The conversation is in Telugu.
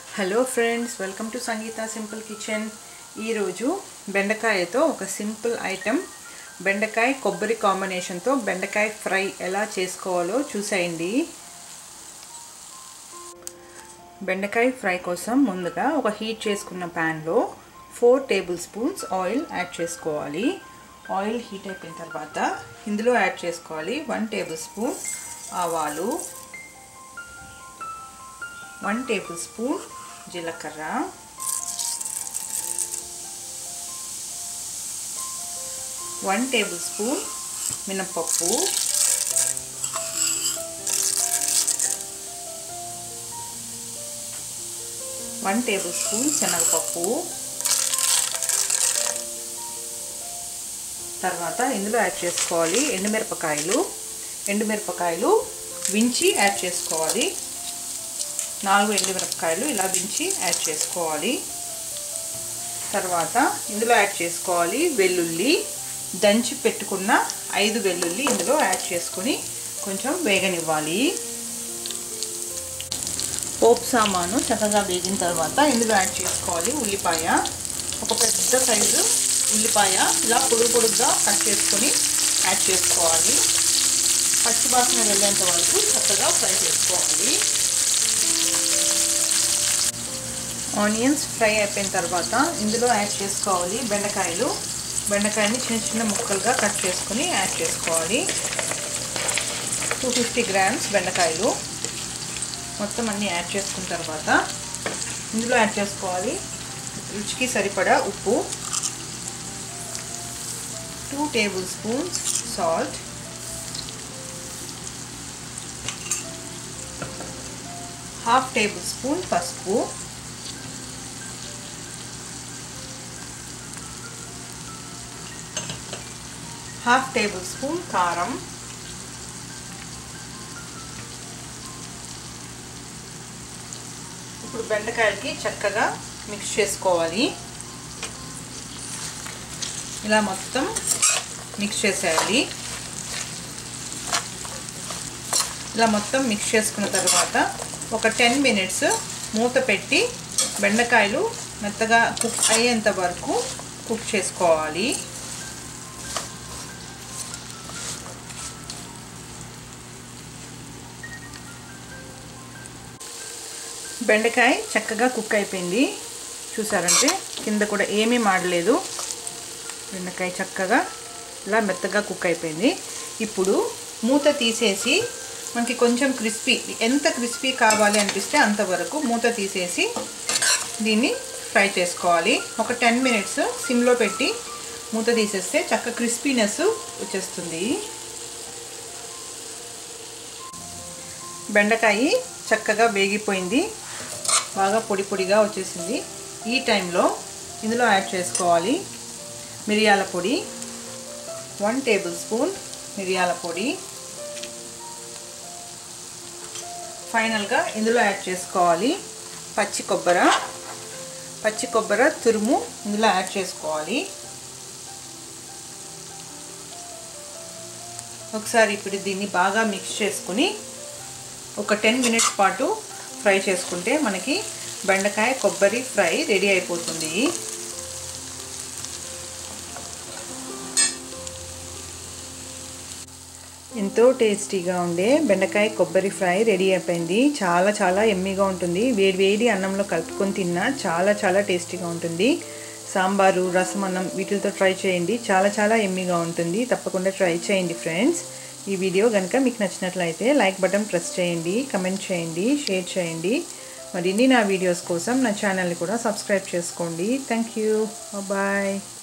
hello friends welcome to Sangeetha simple kitchen ఈరోజు బెండకాయతో ఒక సింపుల్ ఐటెం బెండకాయ కొబ్బరి కాంబినేషన్తో బెండకాయ ఫ్రై ఎలా చేసుకోవాలో చూసేయండి బెండకాయ ఫ్రై కోసం ముందుగా ఒక హీట్ చేసుకున్న ప్యాన్లో four tablespoons oil add చేసుకోవాలి ఆయిల్ హీట్ అయిపోయిన తర్వాత ఇందులో యాడ్ చేసుకోవాలి వన్ టేబుల్ స్పూన్ ఆవాలు వన్ టేబుల్ స్పూన్ జీలకర్ర వన్ టేబుల్ స్పూన్ మినపప్పు వన్ టేబుల్ స్పూన్ శనగపప్పు తర్వాత ఇందులో యాడ్ చేసుకోవాలి ఎండుమిరపకాయలు ఎండుమిరపకాయలు వించి యాడ్ చేసుకోవాలి నాలుగు ఎండుమిరపకాయలు ఇలా వించి యాడ్ చేసుకోవాలి తర్వాత ఇందులో యాడ్ చేసుకోవాలి వెల్లుల్లి దంచి పెట్టుకున్న ఐదు వెల్లుల్లి ఇందులో యాడ్ చేసుకుని కొంచెం వేగనివ్వాలి పోపు సామాను చక్కగా వేగిన తర్వాత ఇందులో యాడ్ చేసుకోవాలి ఉల్లిపాయ ఒక పెద్ద సైజు ఉల్లిపాయ ఇలా పొడుగు పొడుగ్గా కట్ చేసుకొని యాడ్ చేసుకోవాలి పచ్చివాసన వెళ్ళేంత వరకు చక్కగా ఫ్రై చేసుకోవాలి ఆనియన్స్ ఫ్రై అయిపోయిన తర్వాత ఇందులో యాడ్ చేసుకోవాలి బెండకాయలు బెండకాయని చిన్న చిన్న ముక్కలుగా కట్ చేసుకొని యాడ్ చేసుకోవాలి టూ ఫిఫ్టీ గ్రామ్స్ బెండకాయలు మొత్తం అన్నీ యాడ్ చేసుకున్న తర్వాత ఇందులో యాడ్ చేసుకోవాలి రుచికి సరిపడా ఉప్పు two tablespoons salt half tablespoon పసుపు హాఫ్ టేబుల్ స్పూన్ కారం ఇప్పుడు బెండకాయలకి చక్కగా మిక్స్ చేసుకోవాలి ఇలా మొత్తం మిక్స్ చేసేయాలి ఇలా మొత్తం మిక్స్ చేసుకున్న తర్వాత ఒక టెన్ మినిట్స్ మూత పెట్టి బెండకాయలు మెత్తగా కుక్ అయ్యేంత వరకు కుక్ చేసుకోవాలి బెండకాయ చక్కగా కుక్ అయిపోయింది చూసారంటే కింద కూడా ఏమీ మాడలేదు బెండకాయ చక్కగా ఇలా మెత్తగా కుక్ అయిపోయింది ఇప్పుడు మూత తీసేసి మనకి కొంచెం క్రిస్పీ ఎంత క్రిస్పీ కావాలి అనిపిస్తే అంతవరకు మూత తీసేసి దీన్ని ఫ్రై చేసుకోవాలి ఒక టెన్ మినిట్స్ సిమ్లో పెట్టి మూత తీసేస్తే చక్క క్రిస్పీనెస్ వచ్చేస్తుంది బెండకాయ చక్కగా వేగిపోయింది బాగా పొడి పొడిగా వచ్చేసింది ఈ టైంలో ఇందులో యాడ్ చేసుకోవాలి మిరియాల పొడి వన్ టేబుల్ స్పూన్ మిరియాల పొడి ఫైనల్గా ఇందులో యాడ్ చేసుకోవాలి పచ్చి కొబ్బరి పచ్చి కొబ్బరి తురుము ఇందులో యాడ్ చేసుకోవాలి ఒకసారి ఇప్పుడు దీన్ని బాగా మిక్స్ చేసుకుని ఒక టెన్ మినిట్స్ పాటు ఫ్రై చేసుకుంటే మనకి బెండకాయ కొబ్బరి ఫ్రై రెడీ అయిపోతుంది ఎంతో టేస్టీగా ఉండే బెండకాయ కొబ్బరి ఫ్రై రెడీ అయిపోయింది చాలా చాలా ఎమ్మీగా ఉంటుంది వేడి వేడి అన్నంలో కలుపుకొని తిన్నా చాలా చాలా టేస్టీగా ఉంటుంది సాంబారు రసం అన్నం వీటితో ట్రై చేయండి చాలా చాలా ఎమ్మీగా ఉంటుంది తప్పకుండా ట్రై చేయండి ఫ్రెండ్స్ ఈ వీడియో కనుక మీకు నచ్చినట్లయితే లైక్ బటన్ ప్రెస్ చేయండి కమెంట్ చేయండి షేర్ చేయండి మరిన్ని నా వీడియోస్ కోసం నా ఛానల్ని కూడా సబ్స్క్రైబ్ చేసుకోండి థ్యాంక్ యూ బాయ్